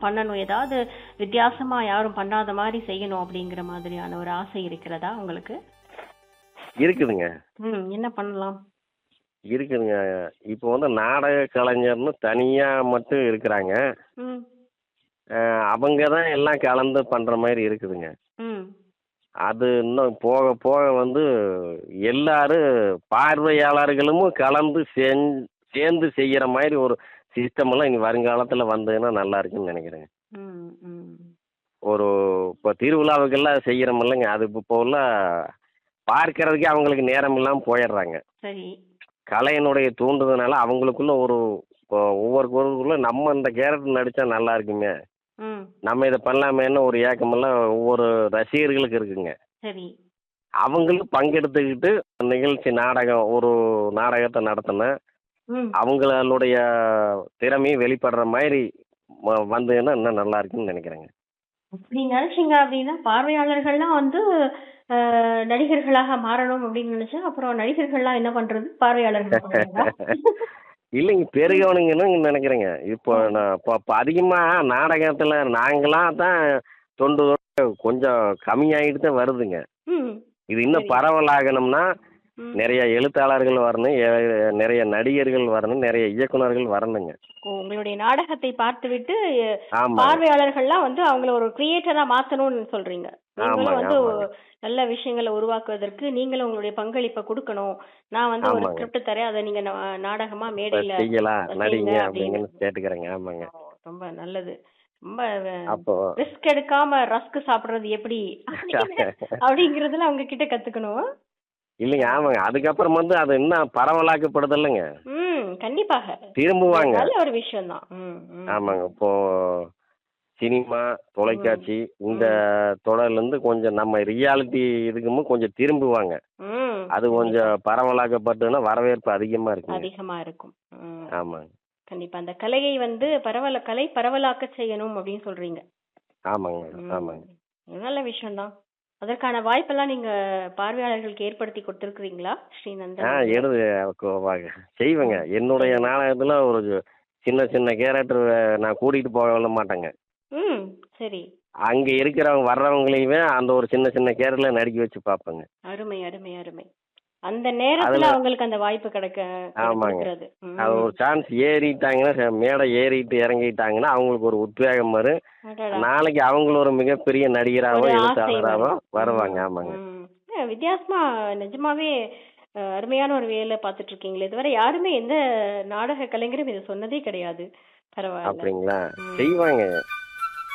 பண்ணணும் ஏதாவது வித்தியாசமா யாரும் பண்ணாத மாதிரி செய்யணும் அப்படிங்கிற மாதிரியான ஒரு ஆசை இருக்கிறதா உங்களுக்கு இருக்குதுங்க ம் என்ன பண்ணலாம் இருக்குதுங்க இப்போ வந்து நாடக கலைஞர்னு தனியாக மட்டும் இருக்கிறாங்க ம் அஹ் அவங்க தான் எல்லாம் கலந்து பண்ணுற மாதிரி இருக்குதுங்க ம் அது இன்னும் போக போக வந்து எல்லாரும் பார்வையாளர்களும் கலந்து செஞ் சேர்ந்து செய்கிற மாதிரி ஒரு சிஸ்டமெல்லாம் இனி வருங்காலத்தில் வந்ததுன்னா நல்லா இருக்குன்னு நினைக்கிறேங்க ம் ம் ஒரு இப்போ திருவிழாவுக்கெல்லாம் செய்கிறோமில்லங்க அது இப்போ உள்ள பார்க்கறதுக்கே அவங்களுக்கு நேரம் இல்லாமல் போயிடுறாங்க சரி கலையினுடைய தூண்டுதனால அவங்களுக்குள்ள ஒரு இப்போ ஒவ்வொருக்குள்ள நம்ம இந்த கேரக்டர் நடித்தா நல்லா இருக்குமே ம் நம்ம இதை பண்ணலாமேன்னு ஒரு ஏக்கமெல்லாம் ஒவ்வொரு ரசிகர்களுக்கு இருக்குங்க சரி அவங்களும் பங்கெடுத்துக்கிட்டு நிகழ்ச்சி நாடகம் ஒரு நாடகத்தை நடத்தினா ம் அவங்களுடைய திறமையும் வெளிப்படுற மாதிரி வ- வந்ததுன்னா இன்னும் நல்லா இருக்குன்னு நினைக்கிறேங்க அப்படி நினைச்சீங்க அப்படின்னா பார்வையாளர்கள்லாம் வந்து அஹ், நடிகர்களாக மாறணும் அப்படின்னு நினைச்சா அப்புறம் நடிகர்கள்லாம் என்ன பண்றது பார்வையாளர்கள் பண்ணுவாங்களா? இல்லைங்க பெருகவனுங்கன்னு நினைக்கிறேங்க இப்போ நான் இப்போ இப்போ அதிகமாக நாடகத்தில் நாங்களாம் தான் தொண்டு கொஞ்சம் கம்மியாகிட்டு தான் வருதுங்க ம் இது இன்னும் சரி. பரவலாகணும்னா ம். நிறைய எழுத்தாளர்கள் வரணும் எ- நிறைய நடிகர்கள் வரணும் நிறைய இயக்குனர்கள் வரணுங்க ஓ, உங்களுடைய நாடகத்தை பார்த்துவிட்டு அஹ், ஆமாம் பார்வையாளர்கள்லாம் வந்து அவங்கள ஒரு கிரியேட்டரா மாத்தணும்னு சொல்றீங்க நீங்களும் ஆமாங்க, வந்து ஆமாங்க. நல்ல விஷயங்களை உருவாக்குவதற்கு நீங்களும் உங்களுடைய பங்களிப்பை கொடுக்கணும் நான் வந்து ஒரு ஆமாங்க. ஸ்கிரிப்ட் தரேன் அதை நீங்க நா- நாடகமா மேடையில செய்யலாம் செய்யுங்க நடிங்க அப்படின்னு. அப்படின்னு கேட்டுக்கிறேங்க ஆமாங்க ஓ, ரொம்ப நல்லது ரொம்ப அப்போ ரிஸ்க் எடுக்காம ரஸ்க் சாப்பிடுறது எப்படி அப்படிங்கறதுல அவங்க கிட்ட கத்துக்கணும் இல்லைங்க ஆமாங்க அதுக்கப்புறம் வந்து அது இன்னும் பரவலாக்கப்படுது இல்லைங்க ம் கண்டிப்பாக திரும்புவாங்க நல்ல ஒரு விஷயம் தான் ம் ம். ஆமாங்க இப்போ சினிமா தொலைக்காட்சி இந்த தொடர்லேருந்து கொஞ்சம் நம்ம ரியாலிட்டி இதுக்குமோ கொஞ்சம் திரும்புவாங்க ம் அது கொஞ்சம் பரவலாக்கப்பட்டுன்னா வரவேற்பு அதிகமாக இருக்குங்க அதிகமா இருக்கும் ம் ஆமாங்க கண்டிப்பா அந்த கலையை வந்து பரவல கலை பரவலாக்க செய்யணும் அப்படின்னு சொல்றீங்க ஆமாங்க ம். ஆமாங்க இது நல்ல விஷயம்தான் அதற்கான வாய்ப்பெல்லாம் நீங்க பார்வையாளர்களுக்கு ஏற்படுத்தி கொடுத்துருக்கீங்களா ஆ ஸ்ரீநந்தன் எழுது கோ- வாங்க. செய்வேங்க என்னுடைய நாடகத்தில் ஒரு சின்ன சின்ன கேரக்டர் நான் கூட்டிகிட்டு போக மாட்டேங்க ம் சரி அங்கே இருக்கிறவங்க வர்றவங்களையுமே அந்த ஒரு சின்ன சின்ன கேரக்டரில் நடிக்க வச்சு பார்ப்பேங்க அருமை அருமை அருமை அந்த நேரத்துல அதுல- அவங்களுக்கு அந்த வாய்ப்பு கிடைக்க ஆமாங்க. கொடுக்கறது ம். அது ஒரு சான்ஸ் ஏறிட்டாங்கன்னா ச- மேடை ஏறிட்டு இறங்கிட்டாங்கன்னா அவங்களுக்கு ஒரு உத்வேகம் வரும் அடடா. நாளைக்கு அவங்கள ஒரு மிகப்பெரிய நடிகராகவோ ஒரு ஆசை எழுத்தாளராகவோ வரும். வருவாங்க ம், ஆமாங்க ம். ஏ, வித்தியாசமா நிஜமாவே அஹ், அருமையான ஒரு வேலை பார்த்துட்டு இருக்கீங்களே இதுவரை யாருமே எந்த நாடக கலைஞரும் இதை சொன்னதே கிடையாது பரவாயில்ல அப்படிங்களா ம். செய்வாங்க